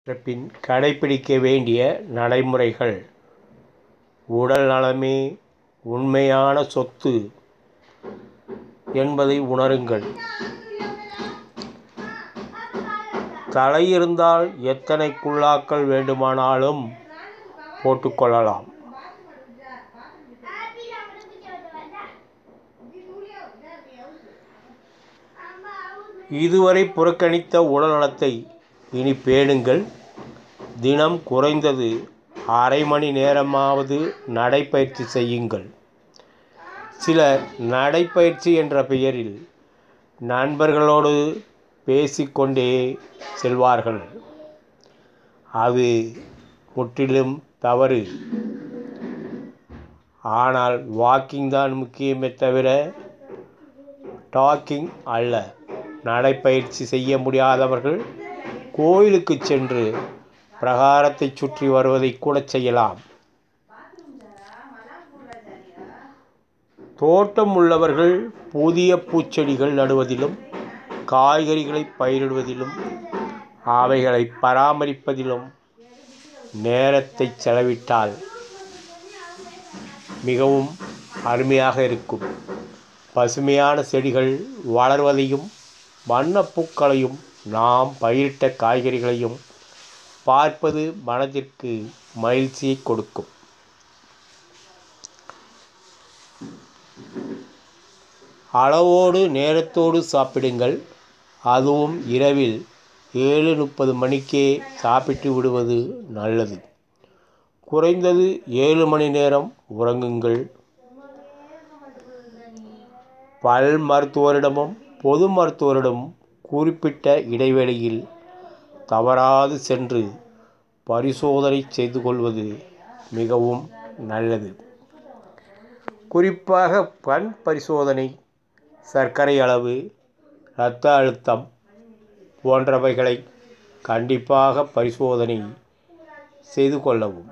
பின் கடைப்பிடிக்க வேண்டிய நடைமுறைகள் உடல் நலமே உண்மையான சொத்து என்பதை உணருங்கள் தலை இருந்தால் எத்தனை குல்லாக்கள் வேண்டுமானாலும் போட்டுக்கொள்ளலாம் இதுவரை புறக்கணித்த உடல் நலத்தை இனி பேணுங்கள் தினம் குறைந்தது அரை மணி நேரமாவது நடைப்பயிற்சி செய்யுங்கள் சிலர் நடைப்பயிற்சி என்ற பெயரில் நண்பர்களோடு பேசிக்கொண்டே செல்வார்கள் அது முற்றிலும் தவறு ஆனால் வாக்கிங் தான் முக்கியமே தவிர டாக்கிங் அல்ல நடைப்பயிற்சி செய்ய முடியாதவர்கள் கோயிலுக்கு சென்று பிரகாரத்தை சுற்றி வருவதை கூட செய்யலாம் தோட்டம் உள்ளவர்கள் புதிய பூச்செடிகள் நடுவதிலும் காய்கறிகளை பயிரிடுவதிலும் அவைகளை பராமரிப்பதிலும் நேரத்தை செலவிட்டால் மிகவும் அருமையாக இருக்கும் பசுமையான செடிகள் வளர்வதையும் வண்ணப்பூக்களையும் நாம் பயிரிட்ட காய்கறிகளையும் பார்ப்பது மனதிற்கு மகிழ்ச்சியை கொடுக்கும் அளவோடு நேரத்தோடு சாப்பிடுங்கள் அதுவும் இரவில் ஏழு முப்பது மணிக்கே சாப்பிட்டு விடுவது நல்லது குறைந்தது ஏழு மணி நேரம் உறங்குங்கள் பல் மருத்துவரிடமும் பொது மருத்துவரிடமும் குறிப்பிட்ட இடைவெளியில் தவறாது சென்று பரிசோதனை செய்து கொள்வது மிகவும் நல்லது குறிப்பாக கண் பரிசோதனை சர்க்கரை அளவு இரத்த அழுத்தம் போன்றவைகளை கண்டிப்பாக பரிசோதனை செய்து கொள்ளவும்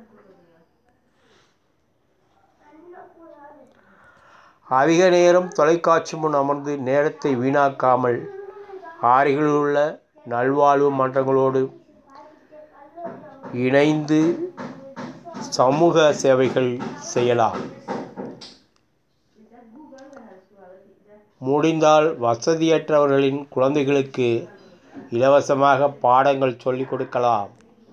அதிக நேரம் தொலைக்காட்சி முன் அமர்ந்து நேரத்தை வீணாக்காமல் அருகிலுள்ள நல்வாழ்வு மன்றங்களோடு இணைந்து சமூக சேவைகள் செய்யலாம் முடிந்தால் வசதியற்றவர்களின் குழந்தைகளுக்கு இலவசமாக பாடங்கள் சொல்லிக் கொடுக்கலாம்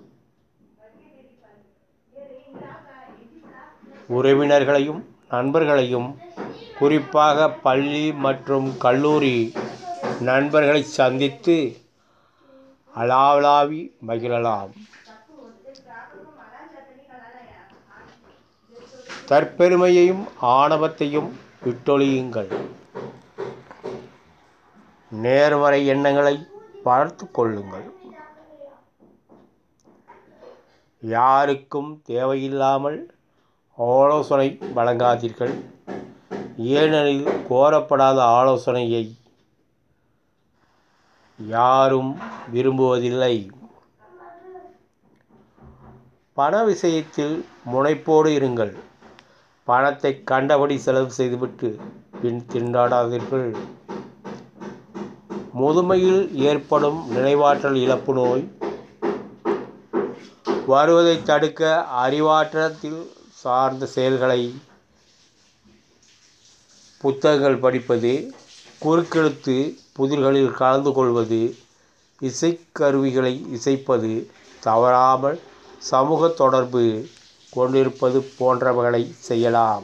உறவினர்களையும் நண்பர்களையும் குறிப்பாக பள்ளி மற்றும் கல்லூரி நண்பர்களை சந்தித்து அளாவலாவி மகிழலாம் தற்பெருமையையும் ஆணவத்தையும் விட்டொழியுங்கள் நேர்மறை எண்ணங்களை வளர்த்து கொள்ளுங்கள் யாருக்கும் தேவையில்லாமல் ஆலோசனை வழங்காதீர்கள் ஏனெனில் கோரப்படாத ஆலோசனையை யாரும் விரும்புவதில்லை பண விஷயத்தில் முனைப்போடு இருங்கள் பணத்தை கண்டபடி செலவு செய்துவிட்டு பின் திண்டாடாதீர்கள் முதுமையில் ஏற்படும் நினைவாற்றல் இழப்பு நோய் வருவதை தடுக்க அறிவாற்றத்தில் சார்ந்த செயல்களை புத்தகங்கள் படிப்பது குறுக்கெழுத்து புதிர்களில் கலந்து கொள்வது இசைக்கருவிகளை இசைப்பது தவறாமல் சமூக தொடர்பு கொண்டிருப்பது போன்றவைகளை செய்யலாம்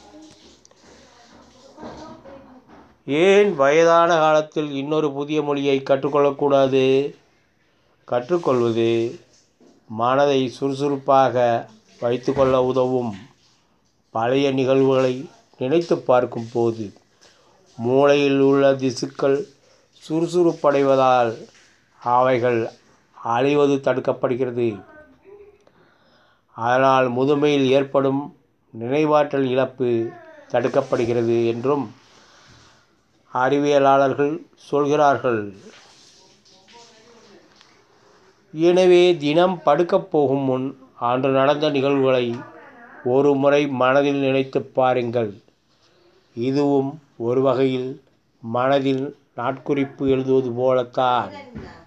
ஏன் வயதான காலத்தில் இன்னொரு புதிய மொழியை கற்றுக்கொள்ளக்கூடாது கற்றுக்கொள்வது மனதை சுறுசுறுப்பாக வைத்துக்கொள்ள உதவும் பழைய நிகழ்வுகளை நினைத்து பார்க்கும் போது மூளையில் உள்ள திசுக்கள் சுறுசுறுப்படைவதால் அவைகள் அழிவது தடுக்கப்படுகிறது அதனால் முதுமையில் ஏற்படும் நினைவாற்றல் இழப்பு தடுக்கப்படுகிறது என்றும் அறிவியலாளர்கள் சொல்கிறார்கள் எனவே தினம் படுக்கப் போகும் முன் அன்று நடந்த நிகழ்வுகளை ஒரு முறை மனதில் நினைத்து பாருங்கள் இதுவும் ஒரு வகையில் மனதில் நாட்குறிப்பு எழுதுவது போலத்தான்